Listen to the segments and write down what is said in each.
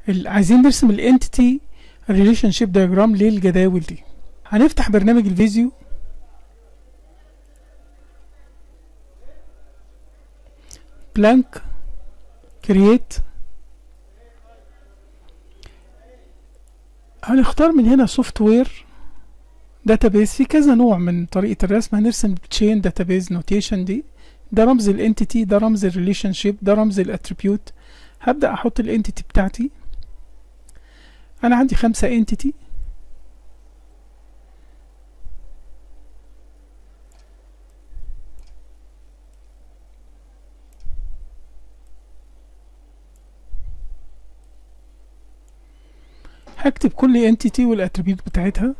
ال- عايزين نرسم الانتيتي ريليشن شيب دايجرام للجداول دي هنفتح برنامج الفيزيو بلانك كرييت هنختار من هنا سوفت وير داتابيز في كذا نوع من طريقة الرسم هنرسم تشين داتابيز نوتيشن دي ده رمز الانتيتي ده رمز الريليشن شيب ده رمز الاتريبيوت هبدأ احط الانتيتي بتاعتي انا عندي خمسة انتيتي هكتب كل انتيتي والاتريبيوت بتاعتها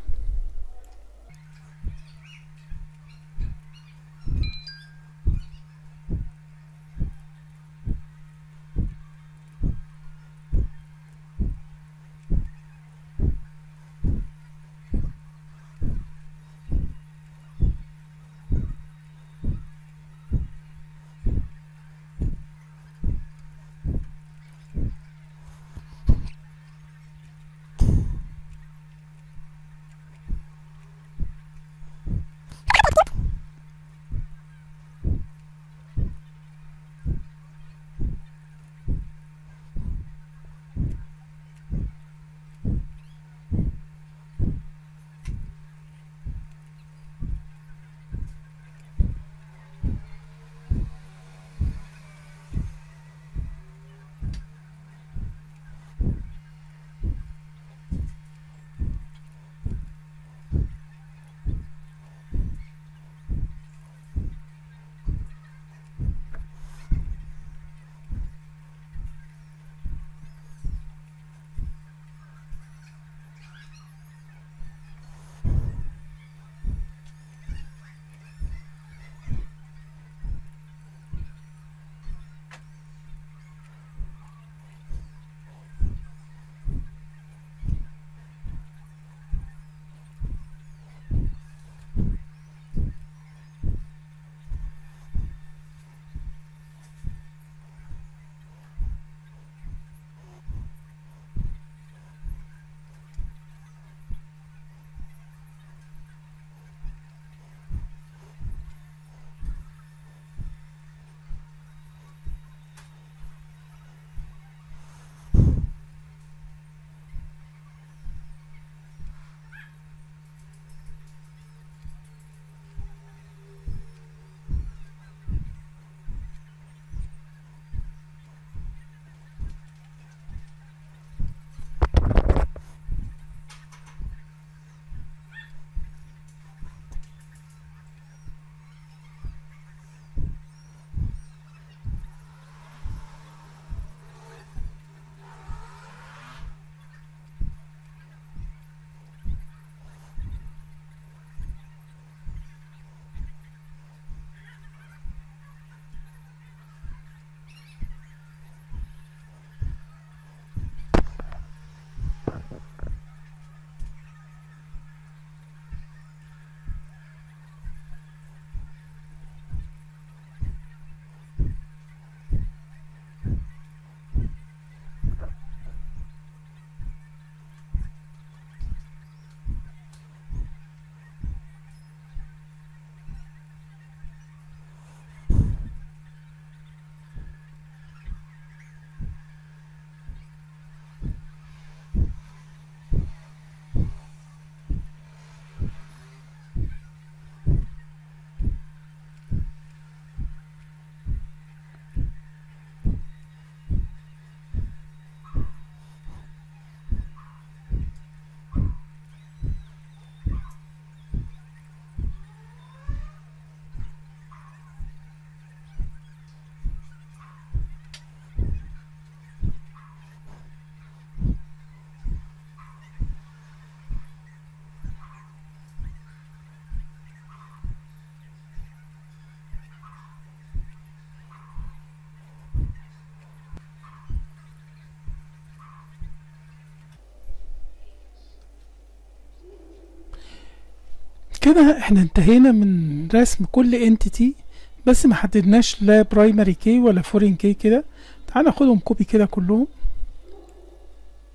كده احنا انتهينا من رسم كل انتيتي بس ما حددناش لا برايمري كي ولا فورين كي كده تعال ناخدهم كوبي كده كلهم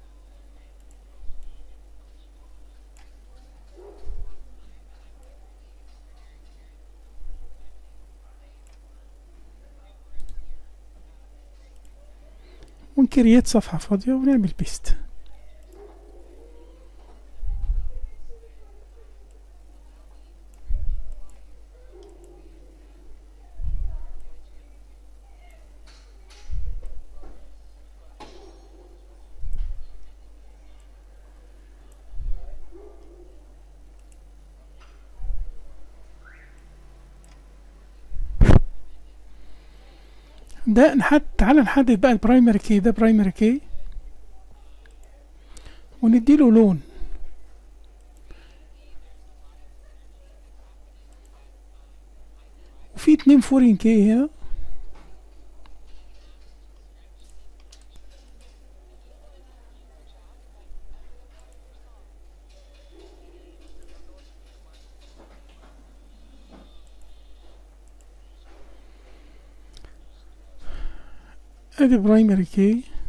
ونكريت صفحة فاضية ونعمل بيست ده نحد تعالى نحدد بقى البرايمري كي ده برايمري كي ونديله لون وفي اتنين فورين كي هنا ادي برايمري كي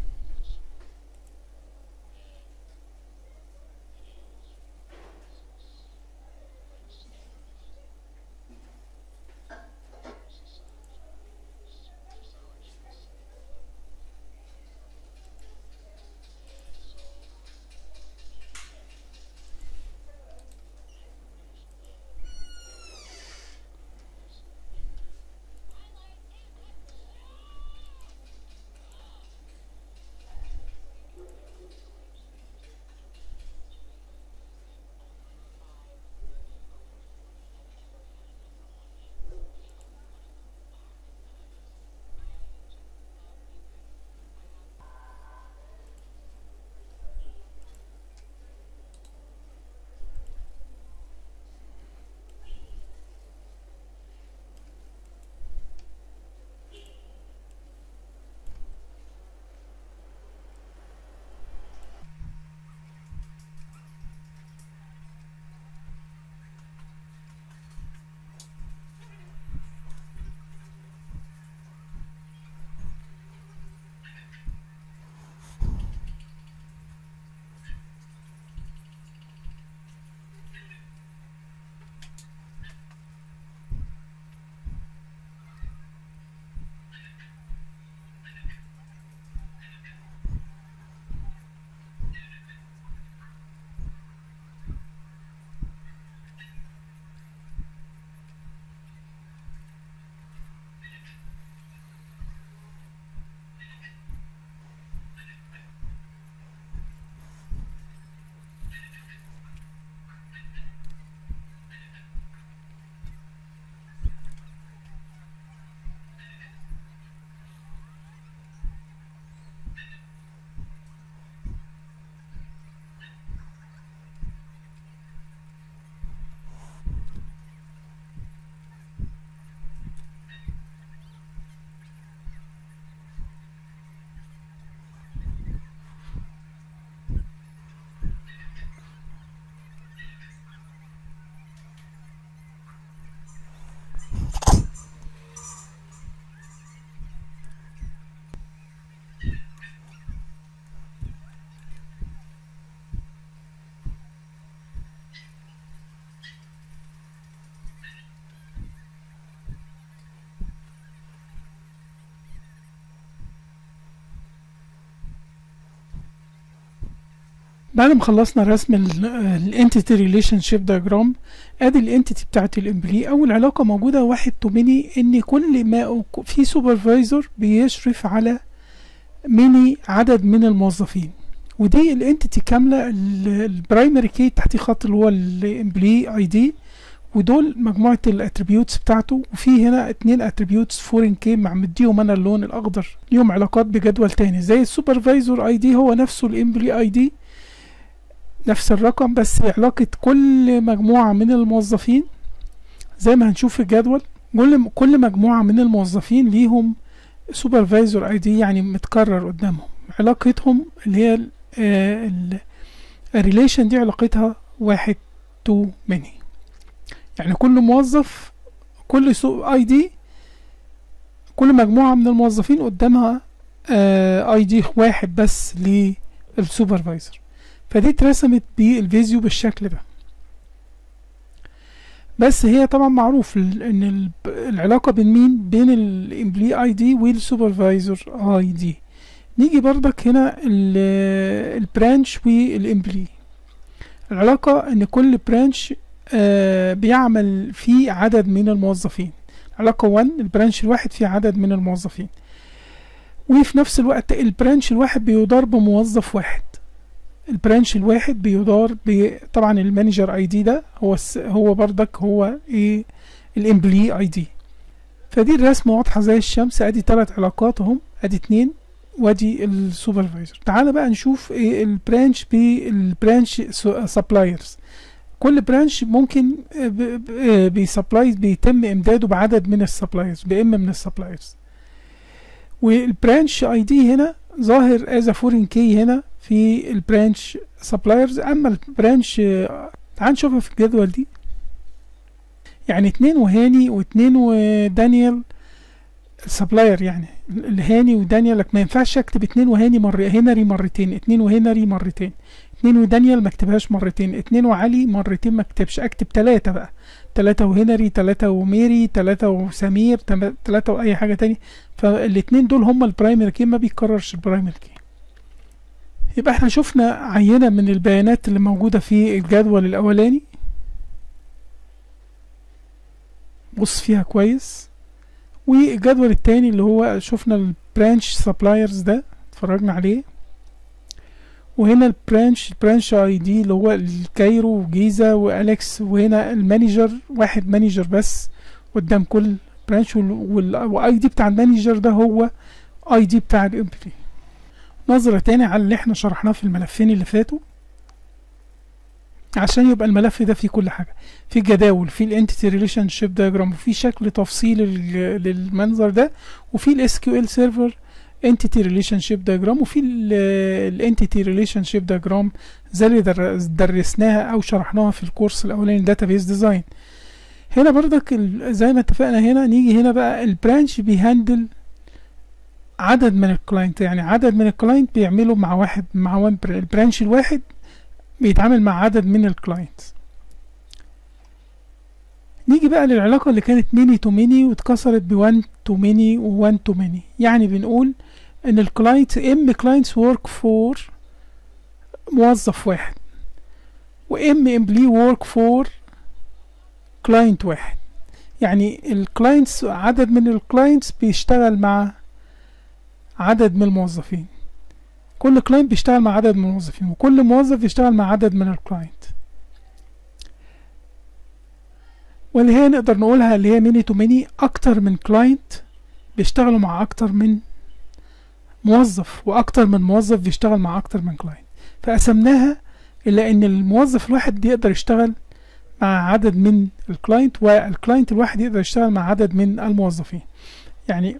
بعد ما خلصنا رسم الانتيتي ريليشن شيب دايجرام ادي الانتيتي بتاعت الامبلي اول علاقه موجوده واحد تو ميني ان كل ما في سوبرفايزر بيشرف على ميني عدد من الموظفين ودي الانتيتي كامله البرايمري كي تحتيه خط اللي هو الامبلي اي دي ودول مجموعه الاتريبيوتس بتاعته وفي هنا اتنين اتريبيوتس فورين كي مع مديهم انا اللون الاخضر ليهم علاقات بجدول تاني زي السوبرفايزر اي دي هو نفسه الامبلي اي دي نفس الرقم بس علاقة كل مجموعة من الموظفين زي ما هنشوف في الجدول كل كل مجموعة من الموظفين ليهم سوبرفايزر اي دي يعني متكرر قدامهم علاقتهم اللي هي الريليشن دي علاقتها واحد تو ماني يعني كل موظف كل اي دي كل مجموعة من الموظفين قدامها اي دي واحد بس للسوبرفايزر فدي اترسمت بالفيديو بالشكل ده بس هي طبعا معروف ان العلاقه بين مين بين الامبلي اي دي والسوبرفايزر اي دي نيجي برضك هنا البرانش والامبلي العلاقة ان كل برانش آه بيعمل فيه عدد من الموظفين علاقة 1 البرانش الواحد فيه عدد من الموظفين وفي نفس الوقت البرانش الواحد بيدار بموظف واحد البرانش الواحد بيدار ب طبعا المانجر اي دي ده هو الس... هو بردك هو ايه الامبلي اي دي فدي الرسمة واضحة زي الشمس ادي تلات علاقات اهم ادي اتنين وادي السوبرفايزر تعال بقى نشوف ايه البرانش بالبرانش سبلايرز كل برانش ممكن بيسبلايز بيتم امداده بعدد من السبلايرز بام من السبلايرز والبرانش اي دي هنا ظاهر از فورين كي هنا في البرانش سبلايرز اما البرانش تعال نشوفها في الجدول دي يعني اتنين وهاني واتنين ودانيال السبلاير يعني الهاني ودانيال لك ما ينفعش اكتب اتنين وهاني مر هنري مرتين اتنين وهنري مرتين اتنين ودانيال ما اكتبهاش مرتين اتنين وعلي مرتين ما اكتبش اكتب تلاتة بقى تلاتة وهنري تلاتة وميري تلاتة وسمير تلاتة واي حاجة تاني فالاتنين دول هما البرايمري كي ما بيتكررش البرايمري كي يبقى احنا شفنا عينة من البيانات اللي موجودة في الجدول الاولاني بص فيها كويس والجدول التاني اللي هو شفنا البرانش سبلايرز ده اتفرجنا عليه وهنا البرانش البرانش اي دي اللي هو الكايرو وجيزة واليكس وهنا المانجر واحد مانجر بس قدام كل برانش والاي دي بتاع المانجر ده هو اي دي بتاع الامبلي نظرة تاني على اللي احنا شرحناه في الملفين اللي فاتوا عشان يبقى الملف ده فيه كل حاجة في جداول في الانتيتي ريليشن شيب دايجرام وفي شكل تفصيلي للمنظر ده وفي الاس كيو ال سيرفر entity relationship diagram وفي الانتيتي relationship diagram زي اللي درسناها او شرحناها في الكورس الاولاني database ديزاين هنا برضك زي ما اتفقنا هنا نيجي هنا بقى البرانش بيهندل عدد من الكلاينت يعني عدد من الكلاينت بيعملوا مع واحد مع وان البرانش الواحد بيتعامل مع عدد من الكلاينت نيجي بقى للعلاقة اللي كانت ميني تو ميني واتكسرت بوان تو ميني ووان تو ميني يعني بنقول ان الكلاينت ام كلاينتس ورك فور موظف واحد وام امبلي ورك فور كلاينت واحد يعني الكلاينتس عدد من الكلاينتس بيشتغل مع عدد من الموظفين كل كلاينت بيشتغل مع عدد من الموظفين وكل موظف بيشتغل مع عدد من الكلاينت واللي هي نقدر نقولها اللي هي ميني تو ميني اكتر من كلاينت بيشتغلوا مع اكتر من موظف واكتر من موظف بيشتغل مع اكتر من كلاينت فقسمناها الا ان الموظف الواحد يقدر يشتغل مع عدد من الكلاينت والكلاينت الواحد يقدر يشتغل مع عدد من الموظفين يعني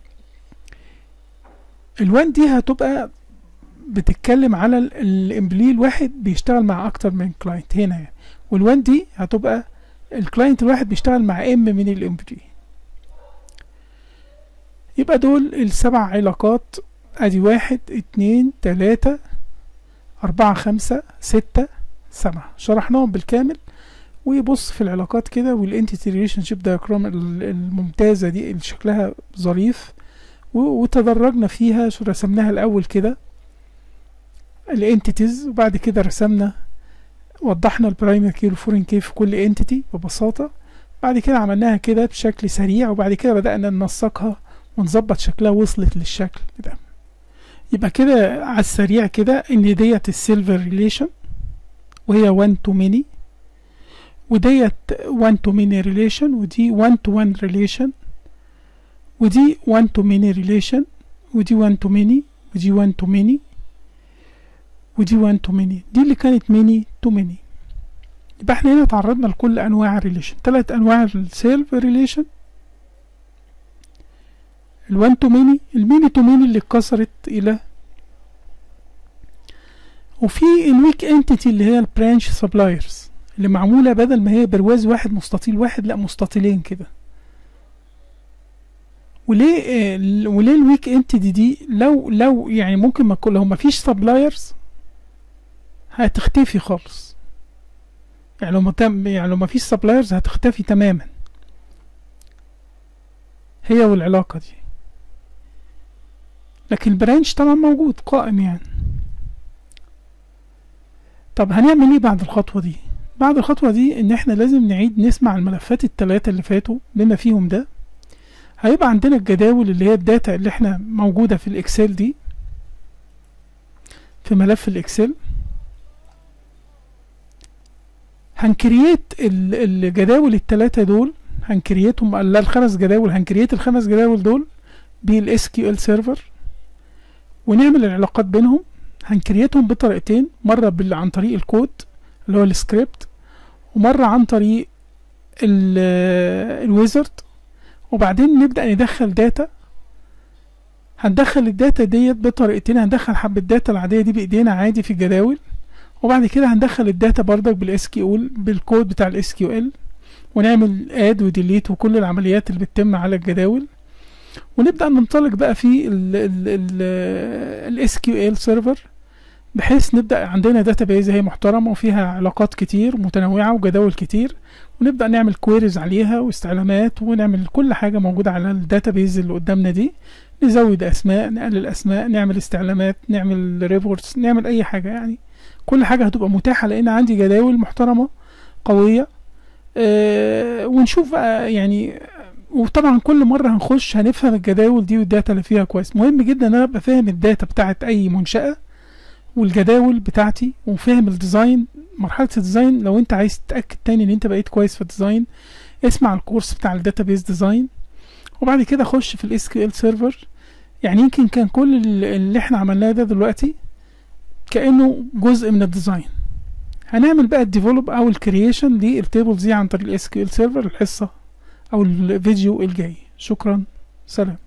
الوان دي هتبقى بتتكلم على الامبلي الواحد بيشتغل مع اكتر من كلاينت هنا يعني والوان دي هتبقى الكلاينت الواحد بيشتغل مع ام من الامبلي يبقى دول السبع علاقات ادي واحد اتنين تلاتة اربعة خمسة ستة سبعة شرحناهم بالكامل ويبص في العلاقات كده والانتيتي ريليشن شيب دايجرام الممتازة دي اللي شكلها ظريف وتدرجنا فيها رسمناها الاول كده الانتيتيز وبعد كده رسمنا وضحنا البرايمري كي والفورين كي في كل انتيتي ببساطة بعد كده عملناها كده بشكل سريع وبعد كده بدأنا ننسقها ونظبط شكلها وصلت للشكل ده يبقى كده على السريع كده ان ديت السيلفر ريليشن وهي 1 تو ميني وديت 1 تو ميني ريليشن ودي 1 تو 1 ريليشن ودي 1 تو ميني ريليشن ودي 1 تو ميني ودي 1 تو ميني ودي 1 تو ميني دي اللي كانت ميني تو ميني يبقى احنا هنا تعرضنا لكل انواع الريليشن ثلاث انواع السيلف ريليشن الوان تو ميني الميني تو ميني اللي اتكسرت الى وفي الويك انتيتي اللي هي البرانش سبلايرز اللي معموله بدل ما هي برواز واحد مستطيل واحد لا مستطيلين كده وليه آه وليه الويك انتيتي دي لو لو يعني ممكن ما لو ما فيش سبلايرز هتختفي خالص يعني لو ما يعني لو ما فيش سبلايرز هتختفي تماما هي والعلاقة دي لكن البرانش طبعا موجود قائم يعني طب هنعمل ايه بعد الخطوة دي بعد الخطوة دي ان احنا لازم نعيد نسمع الملفات التلاتة اللي فاتوا بما فيهم ده هيبقى عندنا الجداول اللي هي الداتا اللي احنا موجودة في الاكسل دي في ملف الاكسل هنكريت الجداول التلاتة دول هنكريتهم لا الخمس جداول هنكريت الخمس جداول دول بالاس كيو ال سيرفر ونعمل العلاقات بينهم هنكريتهم بطريقتين مرة بال عن طريق الكود اللي هو السكريبت ومرة عن طريق الويزرد وبعدين نبدأ ندخل داتا هندخل الداتا ديت بطريقتين هندخل حبة الداتا العادية دي بإيدينا عادي في الجداول وبعد كده هندخل الداتا بردك بالاس كيو بالكود بتاع الاس كيو ال ونعمل اد وديليت وكل العمليات اللي بتتم على الجداول ونبدا ننطلق بقى في الاس كيو ال سيرفر بحيث نبدا عندنا داتابيز هي محترمه وفيها علاقات كتير متنوعه وجداول كتير ونبدا نعمل كويريز عليها واستعلامات ونعمل كل حاجه موجوده على الداتابيز اللي قدامنا دي نزود اسماء نقلل اسماء نعمل استعلامات نعمل ريبورتس نعمل اي حاجه يعني كل حاجه هتبقى متاحه لان عندي جداول محترمه قويه أه ونشوف بقى يعني وطبعا كل مره هنخش هنفهم الجداول دي والداتا اللي فيها كويس مهم جدا ان انا ابقى فاهم الداتا بتاعت اي منشاه والجداول بتاعتي وفاهم الديزاين مرحله الديزاين لو انت عايز تتاكد تاني ان انت بقيت كويس في الديزاين اسمع الكورس بتاع الداتابيز ديزاين وبعد كده خش في الاس كيو ال سيرفر يعني يمكن كان كل اللي احنا عملناه ده دلوقتي كانه جزء من الديزاين هنعمل بقى الديفلوب او الكرييشن للتيبلز دي عن طريق الاس كيو ال سيرفر الحصه او الفيديو الجاي شكرا سلام